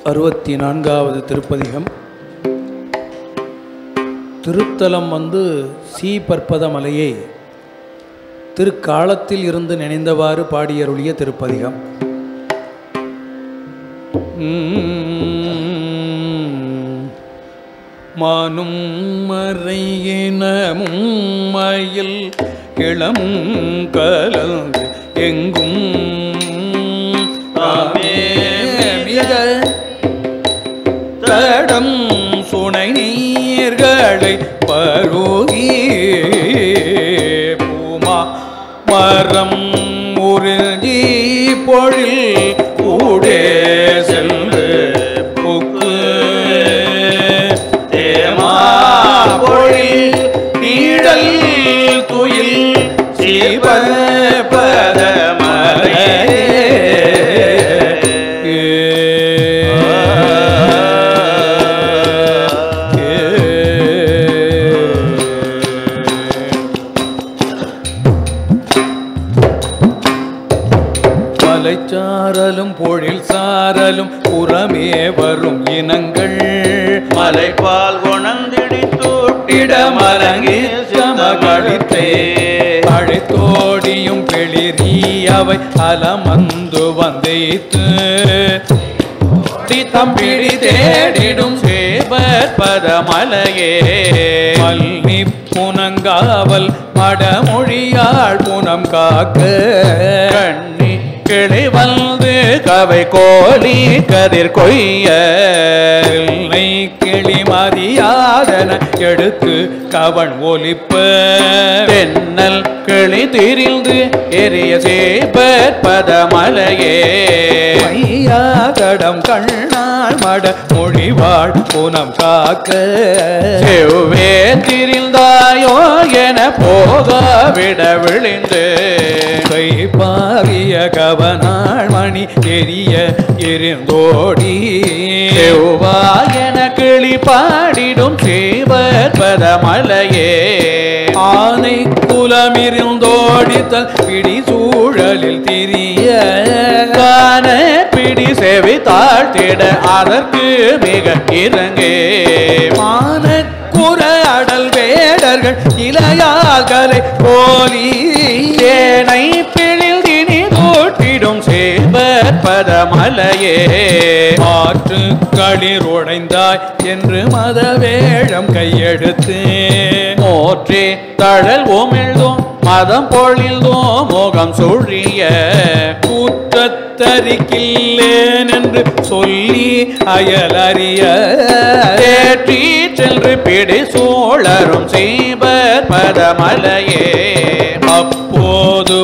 அறுபத்தி நான்காவது திருப்பதிகம் திருத்தலம் வந்து சீ பற்பத மலையை திருக்காலத்தில் இருந்து நினைந்தவாறு பாடியருளிய திருப்பதிகம் உம். மானும் மறையினமும் மயில் இளமும் கலந்து எங்கும் ஆமே மிக தடம் சுனை நீர்களை பருகி பூமா மரம் உருகி பொழில் ஊடே சென்று புக்கு தேமா பொழில் நீழல் துயில் சிவ மலைச்சாரலும் பொழில் சாரலும் புறமே வரும் இனங்கள் மலைப்பால் குணந்திடி இடமலங்கி சமகளித்தே அழைத்தோடியும் பெளிரி அவை அலமந்து வந்தைத்து தம்பிடி தேடிடும் சேவர் பதமலையே மல்லி புனங்காவல் மடமொழியாள் புனம் காக்க கண்ணி கிளி வந்து கவை கோலி கதிர் கொய்ய எல்லை கிளி மதியாதன எடுத்து கவன் ஒலிப்ப தென்னல் கிளி திரிந்து எரிய சேவர் பதமலையே ஐயா கடம் கண்ணாள் மட மொழிவாள் புனம் காக்க செவ்வே திரிந்தாயோ என போக விட விழிந்து கை பாவிய கவனாள் மணி எரிய எரிந்தோடி செவ்வாயன கிளி பாடிடும் சேவர் பதமலையே ஆனை குலமிருந்தோடித்தல் பிடி சூழலில் திரிய கான பிடி செவி தாழ்த்திட அதற்கு மிக இறங்கே மானக்குற அடல் வேடர்கள் இளையாகலை போலி ஏனை பிழிந்தினி தோட்டிடும் சேவர் பதமலையே ஆற்று களிர் உடைந்தாய் என்று மத வேழம் கையெடுத்து மோற்றே தழல் உமிழ்தோம் மதம் பொழில்தோம் மோகம் சுழிய கூற்றத்தரிக்கில்லேன் என்று சொல்லி அயலறிய தேற்றி சென்று பிடி சூழரும் சீபர் பதமலையே அப்போது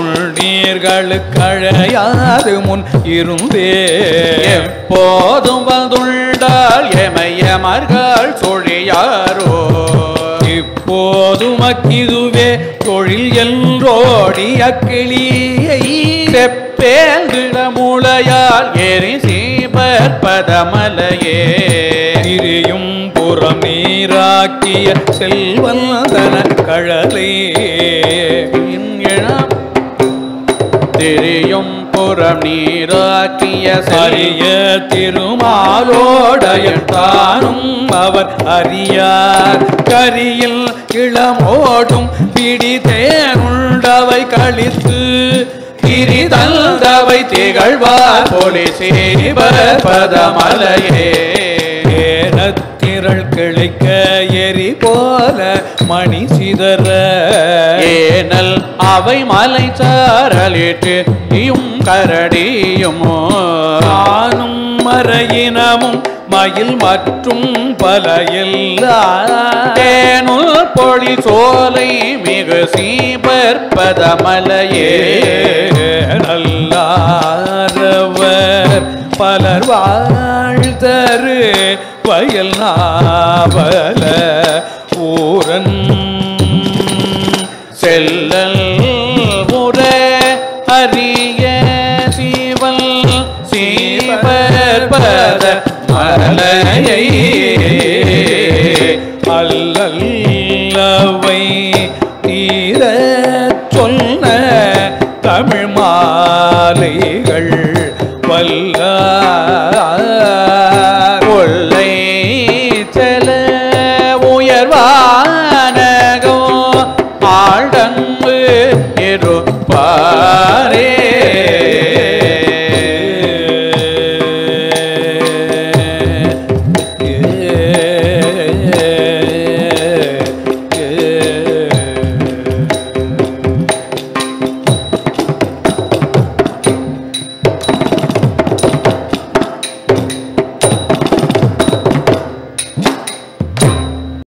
வந்துள்ளீர்களுக்கழையாது முன் இருந்தே எப்போதும் வந்துண்டால் எமையமர்கள் சொழியாரோ இப்போதும் அக்கிதுவே தொழில் என்றோடி அக்கிளியை செப்பேந்திட மூளையால் எரி சீபர் பதமலையே திரியும் புறம் நீராக்கிய செல்வந்தன கழலே இளம் திரியும் புறம் நீராக்கிய அரிய திருமாலோடையன் தானும் அவர் அறியார் கரியில் இளமோடும் பிடி தேனுண்டவை கழித்து திரிதல்தவை திகழ்வார் போலி சீபர் பதமலையே ஏனத்திரள் கிளைக்க எரி போல மணி சிதற ஏனல் அவை மலை சாரலிட்டு இயும் கரடியும் நானும் மறையினமும் மயில் மற்றும் பல எல்லா தேனுள் பொழி சோலை மிகு சீபர் பதமலையே நல்லாரவர் பலர் வாழ்தரு வயல் நாவல ஊரன் செல்லல் முற அரிய சீவல் சீபர் பத மலையை அல்லல்லவை தீர சொன்ன தமிழ் மாலைகள் வல்ல ஆழ்டங்கு